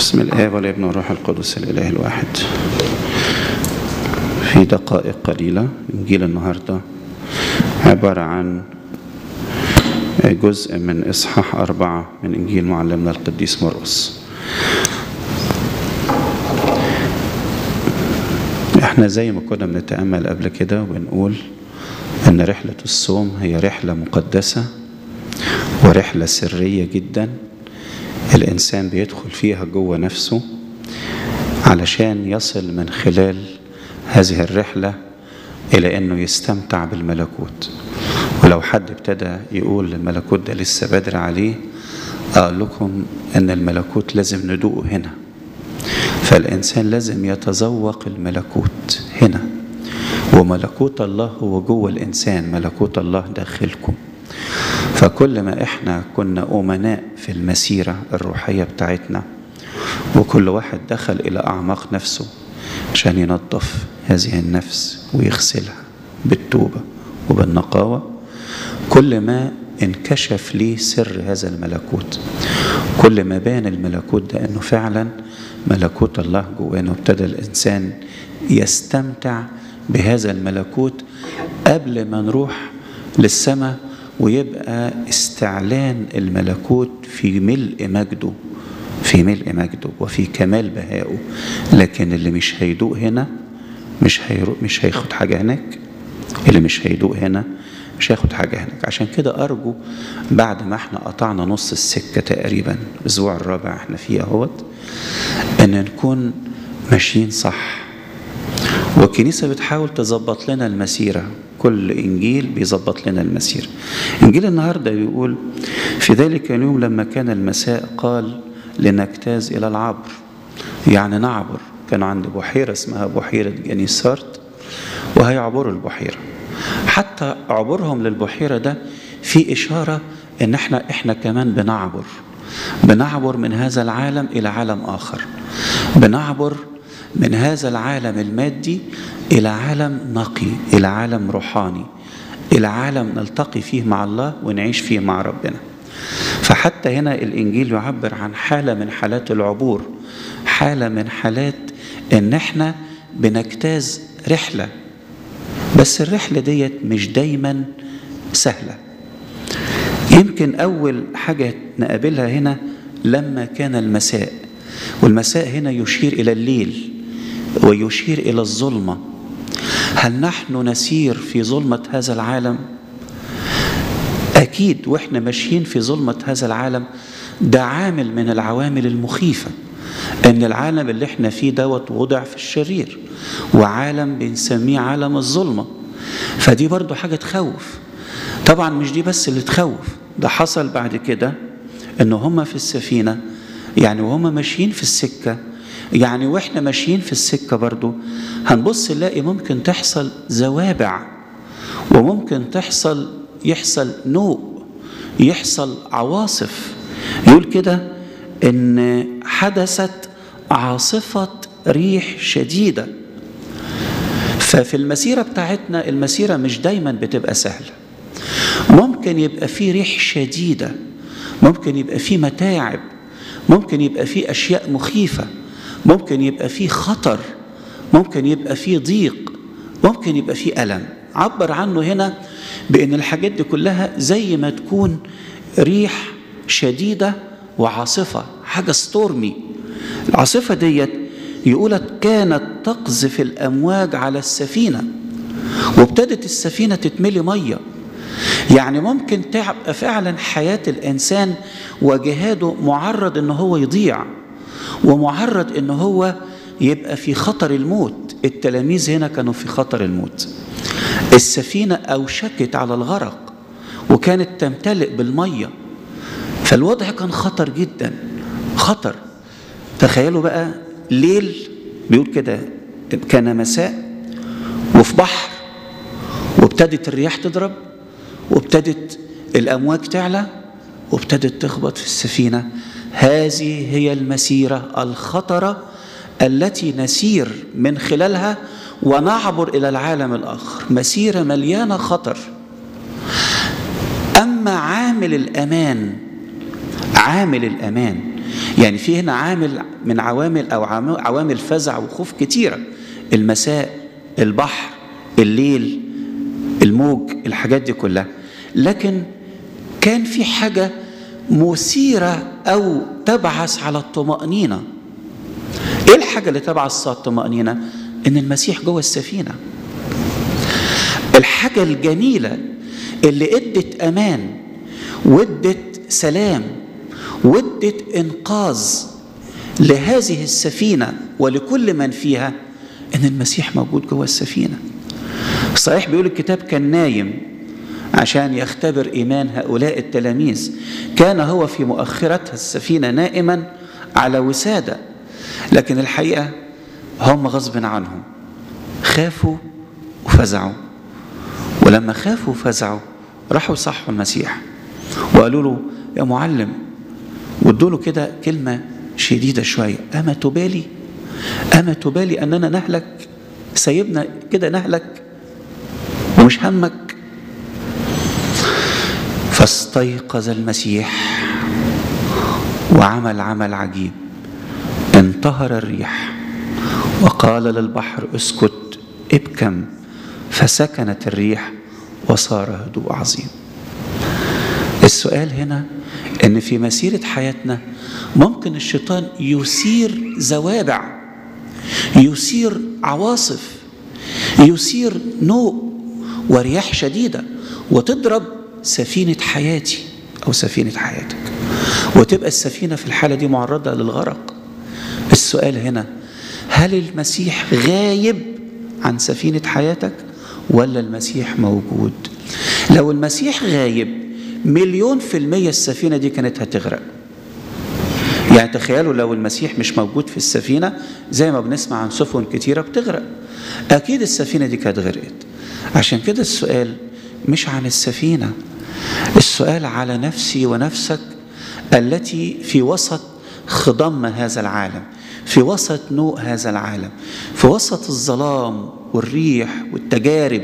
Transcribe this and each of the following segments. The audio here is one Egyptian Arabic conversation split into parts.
بسم الآب والابن والروح القدس الإله الواحد في دقائق قليلة إنجيل النهاردة عبارة عن جزء من إصحاح أربعة من إنجيل معلمنا القديس مرقس احنا زي ما كنا بنتأمل قبل كده وبنقول أن رحلة الصوم هي رحلة مقدسة ورحلة سرية جدا الإنسان بيدخل فيها جوه نفسه علشان يصل من خلال هذه الرحلة إلى أنه يستمتع بالملكوت ولو حد ابتدى يقول الملكوت ده لسه بدري عليه أقول لكم أن الملكوت لازم ندوقه هنا فالإنسان لازم يتذوق الملكوت هنا وملكوت الله هو جوه الإنسان ملكوت الله داخلكم فكل ما احنا كنا أمناء في المسيرة الروحية بتاعتنا وكل واحد دخل إلى أعماق نفسه عشان ينظف هذه النفس ويغسلها بالتوبة وبالنقاوة كل ما انكشف ليه سر هذا الملكوت كل ما بان الملكوت ده انه فعلا ملكوت الله جوانا وابتدى الانسان يستمتع بهذا الملكوت قبل ما نروح للسماء ويبقى استعلان الملكوت في ملء مجده في ملء مجده وفي كمال بهائه لكن اللي مش هيدوق هنا مش هيرو مش هياخد حاجه هناك اللي مش هيدوق هنا مش هياخد حاجه هناك عشان كده ارجو بعد ما احنا قطعنا نص السكه تقريبا الاسبوع الرابع احنا فيه اهوت ان نكون ماشيين صح والكنيسة بتحاول تظبط لنا المسيرة كل إنجيل بيظبط لنا المسيرة إنجيل النهاردة بيقول في ذلك اليوم لما كان المساء قال لنجتاز إلى العبر يعني نعبر كانوا عند بحيرة اسمها بحيرة جنيسارت وهيعبروا البحيرة حتى عبورهم للبحيرة ده في إشارة إن إحنا إحنا كمان بنعبر بنعبر من هذا العالم إلى عالم آخر بنعبر من هذا العالم المادي إلى عالم نقي إلى عالم روحاني إلى عالم نلتقي فيه مع الله ونعيش فيه مع ربنا فحتى هنا الإنجيل يعبر عن حالة من حالات العبور حالة من حالات إن إحنا بنجتاز رحلة بس الرحلة ديت مش دايما سهلة يمكن أول حاجة نقابلها هنا لما كان المساء والمساء هنا يشير إلى الليل ويشير إلى الظلمة هل نحن نسير في ظلمة هذا العالم؟ أكيد وإحنا ماشيين في ظلمة هذا العالم ده عامل من العوامل المخيفة إن العالم اللي إحنا فيه دوت وضع في الشرير وعالم بنسميه عالم الظلمة فدي برضو حاجة تخوف طبعا مش دي بس اللي تخوف ده حصل بعد كده إن هما في السفينة يعني وهما ماشيين في السكة يعني واحنا ماشيين في السكة برضو هنبص نلاقي ممكن تحصل زوابع وممكن تحصل يحصل نوء يحصل عواصف يقول كده ان حدثت عاصفة ريح شديدة ففي المسيرة بتاعتنا المسيرة مش دايما بتبقى سهلة ممكن يبقى في ريح شديدة ممكن يبقى في متاعب ممكن يبقى في أشياء مخيفة ممكن يبقى فيه خطر ممكن يبقى فيه ضيق ممكن يبقى فيه ألم عبر عنه هنا بأن الحاجات دي كلها زي ما تكون ريح شديدة وعاصفة حاجة ستورمي العاصفة ديت يقولت كانت تقذف الأمواج على السفينة وابتدت السفينة تتملي مية يعني ممكن تبقى فعلا حياة الإنسان وجهاده معرض إن هو يضيع ومعرض ان هو يبقى في خطر الموت التلاميذ هنا كانوا في خطر الموت السفينة أوشكت على الغرق وكانت تمتلئ بالمية فالوضع كان خطر جدا خطر تخيلوا بقى ليل بيقول كده كان مساء وفي بحر وابتدت الرياح تضرب وابتدت الأمواج تعلى وابتدت تخبط في السفينة هذه هي المسيرة الخطرة التي نسير من خلالها ونعبر إلى العالم الآخر مسيرة مليانة خطر أما عامل الأمان عامل الأمان يعني في هنا عامل من عوامل او عوامل فزع وخوف كتيره المساء البحر الليل الموج الحاجات دي كلها لكن كان في حاجه مثيره او تبعث على الطمانينه ايه الحاجه اللي تبعث على الطمانينه ان المسيح جوه السفينه الحاجه الجميله اللي ادت امان وادت سلام وادت انقاذ لهذه السفينه ولكل من فيها ان المسيح موجود جوه السفينه صحيح بيقول الكتاب كان نايم عشان يختبر ايمان هؤلاء التلاميذ كان هو في مؤخرتها السفينه نائما على وساده لكن الحقيقه هم غصب عنهم خافوا وفزعوا ولما خافوا وفزعوا راحوا صحوا المسيح وقالوا له يا معلم وادوا له كده كلمه شديده شويه اما تبالي اما تبالي اننا نهلك سيبنا كده نهلك ومش همك فاستيقظ المسيح وعمل عمل عجيب انتهر الريح وقال للبحر اسكت ابكم فسكنت الريح وصار هدوء عظيم السؤال هنا ان في مسيره حياتنا ممكن الشيطان يثير زوابع يثير عواصف يثير نوء ورياح شديده وتضرب سفينه حياتي او سفينه حياتك وتبقى السفينه في الحاله دي معرضه للغرق السؤال هنا هل المسيح غايب عن سفينه حياتك ولا المسيح موجود لو المسيح غايب مليون في المية السفينة دي كانت هتغرق يعني تخيلوا لو المسيح مش موجود في السفينة زي ما بنسمع عن سفن كتيرة بتغرق أكيد السفينة دي كانت غرقت عشان كده السؤال مش عن السفينة السؤال على نفسي ونفسك التي في وسط خضم هذا العالم في وسط نوء هذا العالم في وسط الظلام والريح والتجارب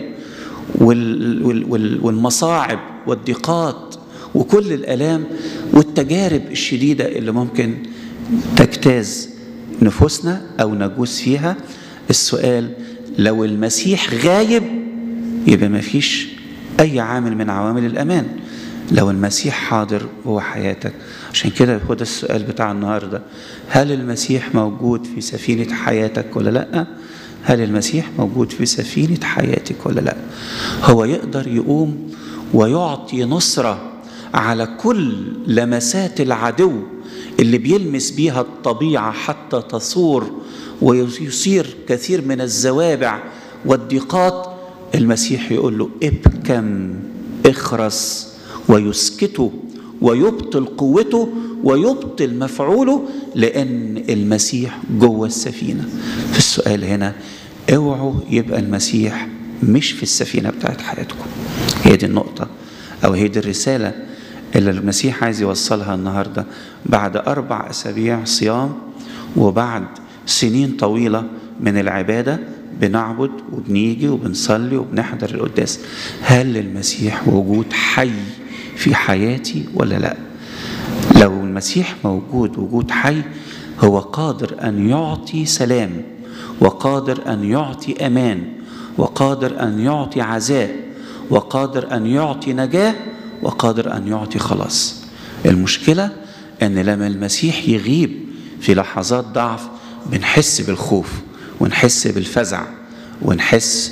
والمصاعب والضيقات وكل الالام والتجارب الشديده اللي ممكن تجتاز نفوسنا او نجوز فيها السؤال لو المسيح غايب يبقى ما فيش اي عامل من عوامل الامان لو المسيح حاضر هو حياتك عشان كده هو ده السؤال بتاع النهارده هل المسيح موجود في سفينه حياتك ولا لا هل المسيح موجود في سفينه حياتك ولا لا هو يقدر يقوم ويعطي نصره على كل لمسات العدو اللي بيلمس بيها الطبيعه حتى تصور ويصير كثير من الزوابع والضيقات المسيح يقول له ابكم اخرس ويسكته ويبطل قوته ويبطل مفعوله لان المسيح جوه السفينه في السؤال هنا اوعوا يبقى المسيح مش في السفينه بتاعت حياتكم هي دي النقطه او هي دي الرساله اللي المسيح عايز يوصلها النهارده بعد اربع اسابيع صيام وبعد سنين طويله من العباده بنعبد وبنيجي وبنصلي وبنحضر القداس هل المسيح وجود حي في حياتي ولا لا لو المسيح موجود وجود حي هو قادر ان يعطي سلام وقادر ان يعطي امان وقادر ان يعطي عزاء وقادر ان يعطي نجاه وقادر ان يعطي خلاص المشكله ان لما المسيح يغيب في لحظات ضعف بنحس بالخوف ونحس بالفزع ونحس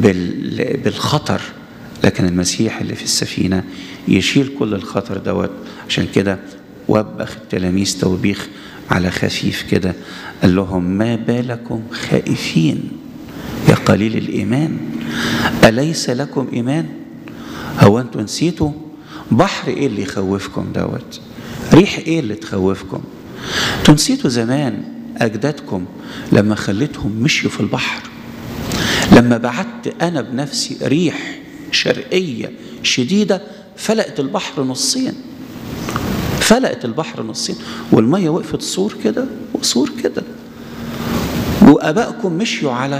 بالخطر لكن المسيح اللي في السفينه يشيل كل الخطر دوت عشان كده وبخ التلاميذ توبيخ على خفيف كده قال لهم ما بالكم خائفين يا قليل الايمان اليس لكم ايمان هو انتوا نسيتوا بحر ايه اللي يخوفكم دوت ريح ايه اللي تخوفكم انتوا نسيتوا زمان اجدادكم لما خليتهم مشيوا في البحر لما بعت انا بنفسي ريح شرقيه شديده فلقت البحر نصين فلقت البحر نصين والميه وقفت صور كده وصور كده وابائكم مشيوا على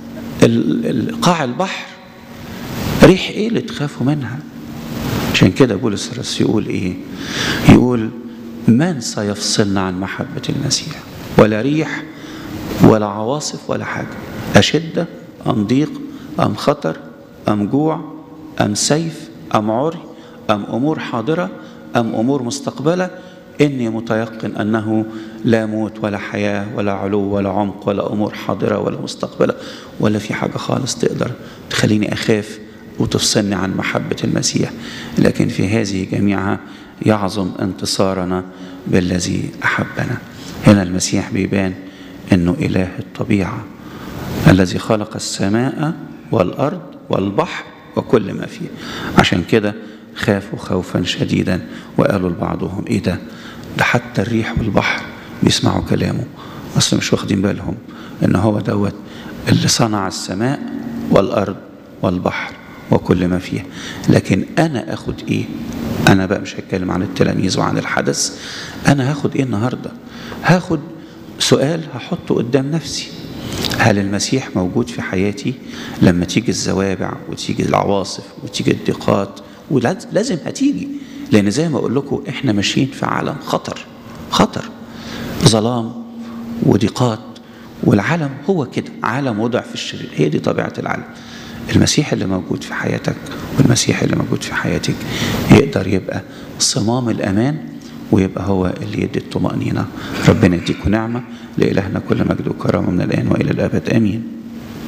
قاع البحر ريح ايه اللي تخافوا منها عشان كده بولس الرسول يقول ايه يقول من سيفصلنا عن محبة المسيح ولا ريح ولا عواصف ولا حاجة أشدة أم ضيق أم خطر أم جوع أم سيف أم عري أم أمور حاضرة أم أمور مستقبلة إني متيقن أنه لا موت ولا حياة ولا علو ولا عمق ولا أمور حاضرة ولا مستقبلة ولا في حاجة خالص تقدر تخليني أخاف وتفصلني عن محبة المسيح لكن في هذه جميعها يعظم انتصارنا بالذي أحبنا هنا المسيح بيبان أنه إله الطبيعة الذي خلق السماء والأرض والبحر وكل ما فيه عشان كده خافوا خوفا شديدا وقالوا لبعضهم ايه ده ده حتى الريح والبحر بيسمعوا كلامه اصل مش واخدين بالهم ان هو دوت اللي صنع السماء والارض والبحر وكل ما فيها لكن انا اخد ايه انا بقى مش هتكلم عن التلاميذ وعن الحدث انا هاخد ايه النهارده هاخد سؤال هحطه قدام نفسي هل المسيح موجود في حياتي لما تيجي الزوابع وتيجي العواصف وتيجي الضيقات ولازم هتيجي لان زي ما اقول لكم احنا ماشيين في عالم خطر خطر ظلام وضيقات والعالم هو كده عالم وضع في الشرير هي دي طبيعه العالم المسيح اللي موجود في حياتك والمسيح اللي موجود في حياتك يقدر يبقى صمام الامان ويبقى هو اللي يدي الطمأنينة ربنا يديكم نعمة لإلهنا كل مجد وكرامة من الآن وإلى الأبد آمين